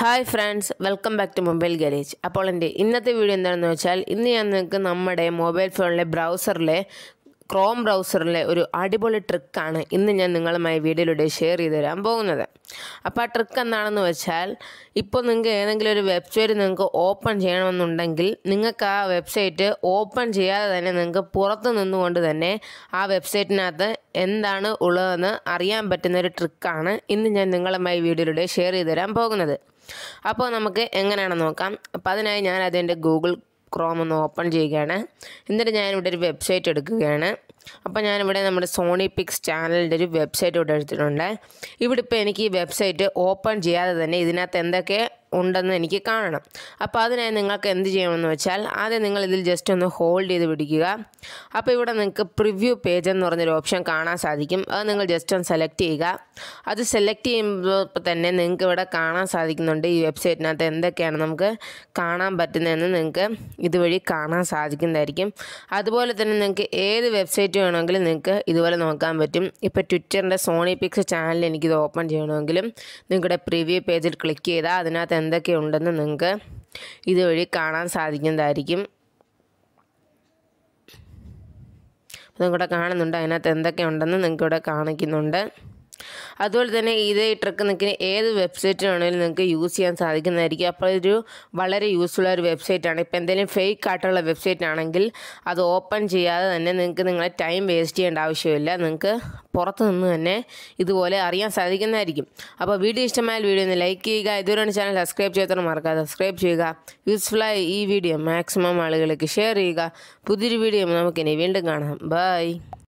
hi friends welcome back to mobile garage അപ്പോൾ എൻ്റെ ഇന്നത്തെ വീഡിയോ എന്താണെന്ന് വെച്ചാൽ ഇന്ന് ഞാൻ നിങ്ങൾക്ക് നമ്മുടെ മൊബൈൽ ഫോണിലെ ബ്രൗസറിലെ ക്രോം ബ്രൗസറിലെ ഒരു അടിപൊളി ട്രിക്കാണ് ഇന്ന് ഞാൻ നിങ്ങളുമായി വീഡിയോയിലൂടെ ഷെയർ ചെയ്ത് തരാൻ പോകുന്നത് അപ്പോൾ ആ ട്രിക്ക് എന്താണെന്ന് വെച്ചാൽ ഇപ്പോൾ നിങ്ങൾക്ക് ഏതെങ്കിലും ഒരു വെബ്സൈറ്റ് നിങ്ങൾക്ക് ഓപ്പൺ ചെയ്യണമെന്നുണ്ടെങ്കിൽ നിങ്ങൾക്ക് ആ വെബ്സൈറ്റ് ഓപ്പൺ ചെയ്യാതെ തന്നെ നിങ്ങൾക്ക് പുറത്ത് നിന്നുകൊണ്ട് തന്നെ ആ വെബ്സൈറ്റിനകത്ത് എന്താണ് ഉള്ളതെന്ന് അറിയാൻ പറ്റുന്ന ഒരു ട്രിക്കാണ് ഇന്ന് ഞാൻ നിങ്ങളുമായി വീഡിയോയിലൂടെ ഷെയർ ചെയ്ത് തരാൻ പോകുന്നത് അപ്പോൾ നമുക്ക് എങ്ങനെയാണെന്ന് നോക്കാം അപ്പോൾ അതിനായി ഞാൻ അതിൻ്റെ ഗൂഗിൾ ക്രോം ഒന്ന് ഓപ്പൺ ചെയ്യുകയാണ് എന്നിട്ട് ഞാനിവിടെ ഒരു വെബ്സൈറ്റ് എടുക്കുകയാണ് അപ്പോൾ ഞാനിവിടെ നമ്മുടെ സോണി പിക്സ് ചാനലിൻ്റെ ഒരു വെബ്സൈറ്റ് ഇവിടെ എടുത്തിട്ടുണ്ട് ഇവിടെ ഇപ്പോൾ എനിക്ക് ഈ വെബ്സൈറ്റ് ഓപ്പൺ ചെയ്യാതെ തന്നെ ഇതിനകത്ത് എന്തൊക്കെ ഉണ്ടെന്ന് എനിക്ക് കാണണം അപ്പോൾ അതിനായി നിങ്ങൾക്ക് എന്ത് ചെയ്യണമെന്ന് വെച്ചാൽ ആദ്യം നിങ്ങൾ ഇതിൽ ജസ്റ്റ് ഒന്ന് ഹോൾഡ് ചെയ്ത് പിടിക്കുക അപ്പോൾ ഇവിടെ നിങ്ങൾക്ക് പ്രിവ്യൂ പേജ് എന്ന് പറഞ്ഞൊരു ഓപ്ഷൻ കാണാൻ സാധിക്കും അത് നിങ്ങൾ ജസ്റ്റ് ഒന്ന് സെലക്ട് ചെയ്യുക അത് സെലക്ട് ചെയ്യുമ്പോൾ തന്നെ നിങ്ങൾക്ക് ഇവിടെ കാണാൻ സാധിക്കുന്നുണ്ട് ഈ വെബ്സൈറ്റിനകത്ത് എന്തൊക്കെയാണ് നമുക്ക് കാണാൻ പറ്റുന്നതെന്ന് നിങ്ങൾക്ക് ഇതുവഴി കാണാൻ സാധിക്കുന്നതായിരിക്കും അതുപോലെ തന്നെ നിങ്ങൾക്ക് ഏത് വെബ്സൈറ്റ് വേണമെങ്കിലും നിങ്ങൾക്ക് ഇതുപോലെ നോക്കാൻ പറ്റും ഇപ്പോൾ ട്വിറ്ററിൻ്റെ സോണി പിക്സ് ചാനൽ എനിക്കിത് ഓപ്പൺ ചെയ്യണമെങ്കിലും നിങ്ങളുടെ പ്രിവ്യൂ പേജിൽ ക്ലിക്ക് ചെയ്താൽ അതിനകത്ത് എന്തൊക്കെയുണ്ടെന്ന് നിങ്ങൾക്ക് ഇതുവഴി കാണാൻ സാധിക്കുന്നതായിരിക്കും നിങ്ങൾക്കിവിടെ കാണുന്നുണ്ട് അതിനകത്ത് എന്തൊക്കെയുണ്ടെന്ന് നിങ്ങൾക്ക് ഇവിടെ കാണിക്കുന്നുണ്ട് അതുപോലെ തന്നെ ഇതേ ട്രിക്ക് നിങ്ങൾക്ക് ഏത് വെബ്സൈറ്റ് വേണമെങ്കിലും നിങ്ങൾക്ക് യൂസ് ചെയ്യാൻ സാധിക്കുന്നതായിരിക്കും അപ്പോൾ ഒരു വളരെ യൂസ്ഫുൾ ആയ ഒരു വെബ്സൈറ്റാണ് ഇപ്പോൾ എന്തെങ്കിലും ഫേക്ക് ആയിട്ടുള്ള വെബ്സൈറ്റ് ആണെങ്കിൽ അത് ഓപ്പൺ ചെയ്യാതെ തന്നെ നിങ്ങൾക്ക് നിങ്ങളെ ടൈം വേസ്റ്റ് ചെയ്യേണ്ട ആവശ്യമില്ല നിങ്ങൾക്ക് പുറത്ത് നിന്ന് തന്നെ ഇതുപോലെ അറിയാൻ സാധിക്കുന്നതായിരിക്കും അപ്പോൾ വീഡിയോ ഇഷ്ടമായ വീഡിയോ ഒന്ന് ലൈക്ക് ചെയ്യുക ഇതുവരെയാണ് ചാനൽ സബ്സ്ക്രൈബ് ചെയ്യാത്തവർ മറക്കാതെ സബ്സ്ക്രൈബ് ചെയ്യുക യൂസ്ഫുള്ളായ ഈ വീഡിയോ മാക്സിമം ആളുകൾക്ക് ഷെയർ ചെയ്യുക പുതിയൊരു വീഡിയോ നമുക്കിനി വീണ്ടും കാണാം ബൈ